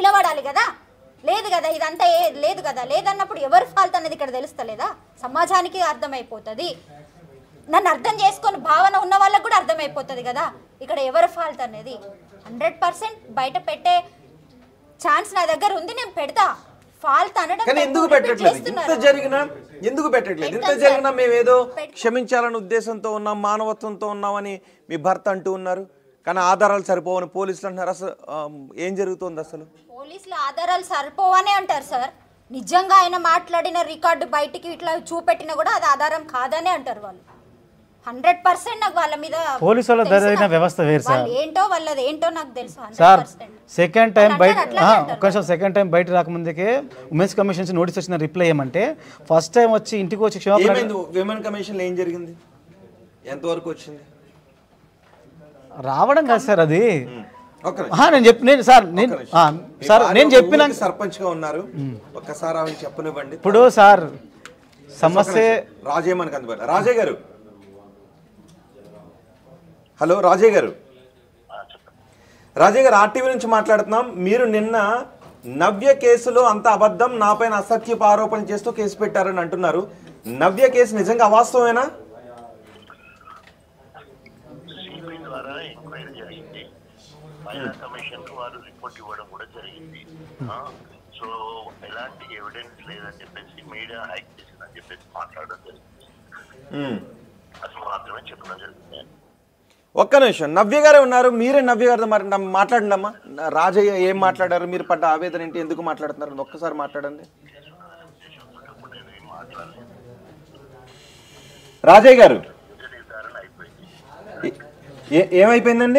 నిలబడాలి కదా లేదు కదా ఇదంతా ఏ లేదు కదా లేదన్నప్పుడు ఎవరు ఫాల్ట్ అనేది ఇక్కడ తెలుస్తలేదా సమాజానికి అర్థమైపోతుంది నన్ను అర్థం చేసుకొని భావన ఉన్న వాళ్ళకు కూడా అర్థమైపోతుంది కదా ఇక్కడ ఎవరు ఫాల్ట్ అనేది హండ్రెడ్ పర్సెంట్ బయట పెట్టే ఛాన్స్ నా దగ్గర ఉంది నేను పెడతా ఫాల్ట్ అనడం కానీ ఎందుకు తప్పు, repeat పెట్టట్లేదు ఇంత చేస్తున్నారు. జరిగినా ఎందుకు పెట్టట్లేదు ఇంత పెడతాం జరిగినా సార్. మేము ఏదో పెడతాం. క్షమించాలనే ఉద్దేశంతో ఉన్నాం మానవత్వంతో ఉన్నామని మీ భర్త అంటూ ఉన్నారు కానీ ఆధారాలు సరిపోవని పోలీసులు అంటున్నారు అసలు ఆ, ఏం జరుగుతోంది అసలు పోలీసులు ఆధారాలు సరిపోవనే అంటారు సార్ నిజంగా ఆయన మాట్లాడిన రికార్డు బయటికి ఇట్లా చూపెట్టినా కూడా అది ఆధారం కాదనే అంటారు వాళ్ళు హండ్రెడ్ పర్సెంట్ నాకు వాళ్ళ మీద పోలీసు వాళ్ళ తెలుసు జరిగిన నాకు. వ్యవస్థ వేరు సార్. వాళ్ళు ఏంటో వాళ్ళది ఏంటో నాకు తెలుసు సార్ 100%. సెకండ్ టైం వాళ్ళు బయట అంటారు, అట్లానే అంటారు. ఒక్క నిమిషం సెకండ్ టైం బయట రాకముందుకే ఉమెన్స్ కమిషన్ నుంచి నోటీస్ వచ్చిన రిప్లై ఏమంటే ఫస్ట్ టైం వచ్చి ఇంటికి వచ్చి క్షమాపణ ఏమైంది విమెన్ కమిషన్ ఏం జరిగింది ఎంతవరకు వచ్చింది రావడం కాదు సార్ అది ఒక్క నిమిషం. ఆహా, నేను చెప్పి నేను సార్ నేను ఒక్క నిమిషం. ఆ, మీ సార్ భార్య నేను ఒక చెప్పిన ఊరికి సర్పంచ్ గా ఉన్నారు ఒక్కసారి ఆమె చెప్పనివ్వండి ఇప్పుడు సార్ ఒక్క సమస్య నిమిషం. రాజయ్య మనకు అందుబాటు రాజయ్య గారు హలో రాజయ్య గారు రాజయ్య గారు ఆర్టీవీ నుంచి మాట్లాడుతున్నాం మీరు నిన్న నవ్య కేసులో అంత అబద్ధం నాపైన అసత్యపు ఆరోపణలు చేస్తూ కేసు పెట్టారని అంటున్నారు నవ్య కేసు నిజంగా అవాస్తవమేనా సిబిఐ ద్వారా ఎంక్వైరీ జరిగింది మహిళా కమిషన్ కు వారు రిపోర్ట్ ఇవ్వడం కూడా జరిగింది ఆ, సో ఎలాంటి ఎవిడెన్స్ లేదని చెప్పేసి మీడియా హైక్ చేసిందని చెప్పేసి మాట్లాడడం జరిగింది ఉమ్. అది మాత్రమే చెప్పడం జరిగింది ఒక్క నిమిషం నవ్య గారే ఉన్నారు మీరే నవ్య గారితో మరి మాట్లాడండి అమ్మా రాజయ్య ఏం మాట్లాడారు మీరు పడ్డ ఆవేదన ఏంటి ఎందుకు మాట్లాడుతున్నారు ఒక్కసారి మాట్లాడండి అప్పుడు నేను ఏం మాట్లాడలేదు రాజయ్య గారు తుది నిర్ధారణ అయిపోయింది ఏ- ఏమైపోయిందండి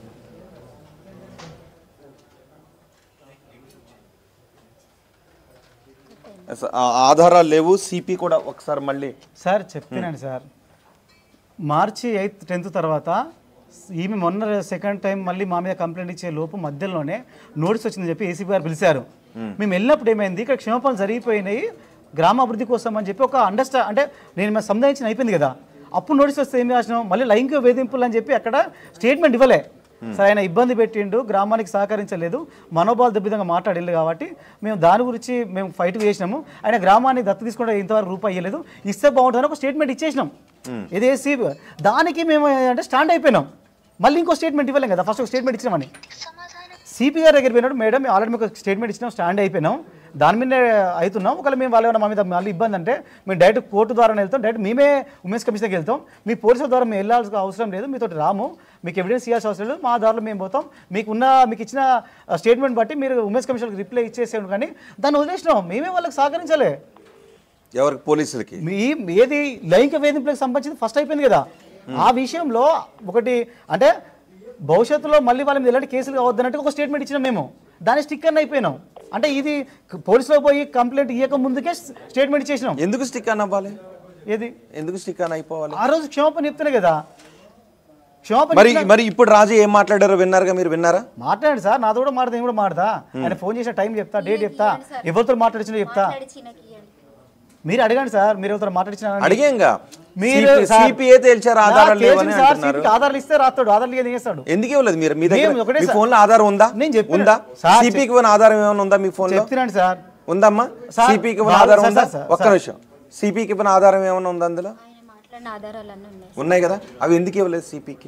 అస- ఆ ఆధారాలు లేవు సిపి కూడా ఒకసారి మళ్ళీ సార్ చెప్తున్నాను సార్ మార్చి ఎయిత్ టెన్త్ తర్వాత ఈమె మొన్న సెకండ్ టైం మళ్ళీ మా మీద కంప్లైంట్ ఇచ్చే లోపు మధ్యలోనే నోటీస్ వచ్చిందని చెప్పి ఏసీపీ గారు పిలిచారు మేము వెళ్ళినప్పుడు ఏమైంది ఇక్కడ క్షమాపణలు జరిగిపోయినాయి గ్రామాభివృద్ధి కోసం అని చెప్పి ఒక అండర్స్టా అంటే నేను మేము సంధానించిన అయిపోయింది కదా అప్పుడు నోటీస్ వస్తే ఏం రాసినాం మళ్ళీ లైంగిక వేధింపులు అని చెప్పి అక్కడ స్టేట్మెంట్ ఇవ్వలే సరే ఆయన ఇబ్బంది పెట్టిండు గ్రామానికి సహకరించలేదు మనోభావాలు దెబ్బతింగా మాట్లాడలేదు కాబట్టి మేము దాని గురించి మేము ఫైట్ చేసినాము ఆయన గ్రామాన్ని దత్తు తీసుకుంటే ఇంతవరకు రూపాయి ఇవ్వలేదు ఇస్తే బాగుంటుందని ఒక స్టేట్మెంట్ ఇచ్చేసినాం ఇదేసి దానికి మేము అంటే స్టాండ్ అయిపోయినాం మళ్ళీ ఇంకో స్టేట్మెంట్ ఇవ్వలేం కదా ఫస్ట్ ఒక స్టేట్మెంట్ ఇచ్చినామని సిపి గారి దగ్గర పోయినాడు మేడం మేము ఆల్రెడీ మీకు స్టేట్మెంట్ ఇచ్చినాం స్టాండ్ అయిపోయినాం దాని మీదే అవుతున్నాం ఒకవేళ మేము వాళ్ళు ఏమైనా మా మీద మళ్ళీ ఇబ్బంది అంటే మేము డైరెక్ట్ కోర్టు ద్వారా వెళ్తాం డైరెక్ట్ మేమే ఉమెన్స్ కమిషన్కి వెళ్తాం మీ పోలీసుల ద్వారా మేము వెళ్ళాల్సిన అవసరం లేదు మీతో రాము మీకు ఎవిడెన్స్ ఇవ్వాల్సిన అవసరం లేదు మా దారిలో మేము పోతాం మీకు ఉన్న మీకు ఇచ్చిన స్టేట్మెంట్ బట్టి మీరు ఉమెన్స్ కమిషన్కి రిప్లై ఇచ్చేసేయండి కానీ దాన్ని వదిలేసినాం మేమే వాళ్ళకి సహకరించాలి ఎవరికి పోలీసులకి మీ ఏది లైంగిక వేధింపులకు సంబంధించి ఫస్ట్ అయిపోయింది కదా ఆ విషయంలో ఒకటి అంటే భవిష్యత్తులో మళ్ళీ వాళ్ళ మీద ఎలాంటి కేసులు కావద్దన్నట్టు ఒక స్టేట్మెంట్ ఇచ్చినాం మేము దాన్ని స్టిక్కర్ అయిపోయినాం అంటే ఇది పోలీసులో పోయి కంప్లైంట్ ఇవ్వక ముందుకే స్టేట్మెంట్ ఇచ్చేసినాం ఎందుకు స్టిక్ అని అవ్వాలి ఏది ఎందుకు స్టిక్ అని అయిపోవాలి ఆ రోజు క్షమాపణ చెప్తేనే కదా క్షమాపణ మరి చెప్పినా- మరి ఇప్పుడు రాజు ఏం మాట్లాడారో విన్నారుగా మీరు విన్నారా మాట్లాడండి సార్ నాతో కూడా మాట్లాడదు నేను కూడా మాడతా ఆయన ఫోన్ చేసిన టైం చెప్తా డేట్ చెప్తా ఎవరితో మాట్లాడించినా చెప్తా మాట్లాడిచి నాకు ఇయ్యండి. మీరు అడగండి సార్ మీరు ఎవరితో మాట్లాడించిన అడిగేంగా మీరు సార్- సిపిఏ తేల్చారు నా ఆధారాలు కేసుని లేవని సార్ అంటున్నారు CP కి ఆధారాలు ఇస్తే రాస్తాడు ఆధారాలు ఏం చేస్తాడు ఎందుకు ఇవ్వలేదు మీరు మీ దగ్గర మేము ఒకటే మీ సార్- ఫోన్ లో ఆధారం ఉందా నేను చెప్పిన- ఉందా సార్ సిపికి ఉన్న ఆధారం ఏమైనా ఉందా మీ ఫోన్ లో చెప్తున్నాను సార్ ఉందమ్మా సార్, సిపికి ఉన్న బాగా- ఆధారం సార్, ఉందా సార్, ఒక్క సార్. నిమిషం సిపికి ఉన్న ఆధారం ఏమైనా ఉందా అందులో ఆయన మాట్లాడిన ఆధారాలన్నీ ఉన్నాయి ఉన్నాయి కదా అవి ఎందుకు ఇవ్వలేదు సిపికి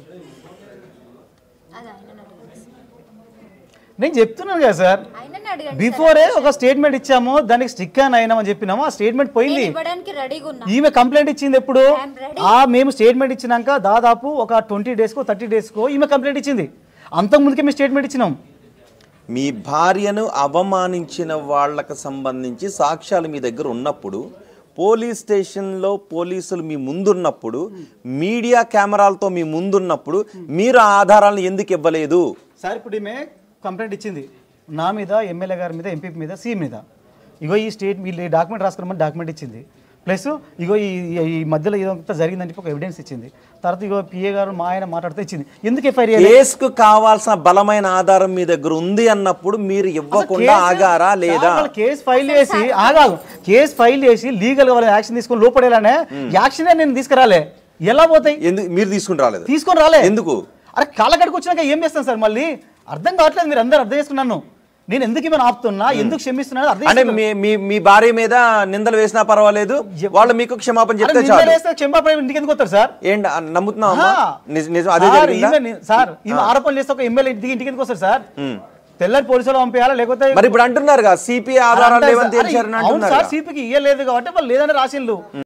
అది ఆయనని అడగండి నేను చెప్తున్నాను కదా సార్ ఆయనని అడగండి బిఫోరే ఒక స్టేట్మెంట్ ఇచ్చాము దానికి స్టిక్ అని అయినామని చెప్పినాము ఆ స్టేట్మెంట్ పోయింది నేను ఇవ్వడానికి రెడీగా ఉన్నా ఈమె కంప్లైంట్ ఇచ్చింది ఎప్పుడు I'm ready. ఆ మేము స్టేట్మెంట్ ఇచ్చినాక దాదాపు ఒక ట్వంటీ డేస్కో థర్టీ డేస్కో ఈమె కంప్లైంట్ ఇచ్చింది అంతకుముందుకే మేము స్టేట్మెంట్ ఇచ్చినాం మీ భార్యను అవమానించిన వాళ్ళకు సంబంధించి సాక్ష్యాలు మీ దగ్గర ఉన్నప్పుడు పోలీస్ స్టేషన్లో పోలీసులు మీ ముందున్నప్పుడు మీడియా కెమెరాలతో మీ ముందున్నప్పుడు మీరు ఆ ఆధారాలను ఎందుకు ఇవ్వలేదు సార్ ఇప్పుడు ఈమె కంప్లైంట్ ఇచ్చింది నా మీద ఎమ్మెల్యే గారి మీద ఎంపీ మీద సీఎం మీద ఇగో ఈ స్టేట్ వీళ్ళు ఈ డాక్యుమెంట్ రాసుకున్నామని డాక్యుమెంట్ ఇచ్చింది ప్లస్ ఇగో ఈ ఈ- ఈ మధ్యలో ఇదంతా జరిగిందని చెప్పి ఒక ఎవిడెన్స్ ఇచ్చింది తర్వాత ఇగో పిఏ గారు మా ఆయన మాట్లాడితే ఇచ్చింది ఎందుకు ఎఫ్ఐఆర్ కేసుకు కావాల్సిన బలమైన ఆధారం మీ దగ్గర ఉంది అన్నప్పుడు మీరు ఇవ్వకుండా ఆగారా లేదా కేసు ఫైల్ చేసి ఆగాదు కేసు ఫైల్ చేసి లీగల్ గా వాళ్ళు యాక్షన్ తీసుకొని లోపడేలానే యాక్షన్ నేను తీసుకురాలే ఎలా పోతాయి ఎందుకు మీరు తీసుకుని రాలేదు తీసుకొని రాలే ఎందుకు అరే కాళ్ళగడికి వచ్చినాక ఏం చేస్తాం సార్ మళ్ళీ అర్థం కావట్లేదు మీరు అందరు అర్థం చేసుకున్నాను నేను ఎందుకు ఈమెను ఆపుతున్నా ఎందుకు క్షమిస్తున్నా అర్థం అంటే మీ మీ మీ భార్య మీద నిందలు వేసినా పర్వాలేదు వాళ్ళు మీకు క్షమాపణ చెప్తే చాలు క్షమాపణ ఇంటికి ఎందుకు వస్తారు సార్ ఏంటి ఆ, నమ్ముతున్నావా ఆహా. నిజ- నిజం అదే సార్, జరిగిందా ఈమె ని- సార్ ఈమె ఆరోపణలు చేస్తే ఒక ఎమ్మెల్యే ఇంటికి ఇంటికి ఎందుకు వస్తారు సార్ తెల్లారి పోలీసులు పంపించాలా లేకపోతే మరి ఇప్పుడు అంటున్నారు సిపి ఆధారాలు అంటే లేవని సార్, తేల్చారని అవును అంటున్నారు సార్ సిపికి ఇయ్యలేదు కాబట్టి వాళ్ళు లేదని రాసిండ్రు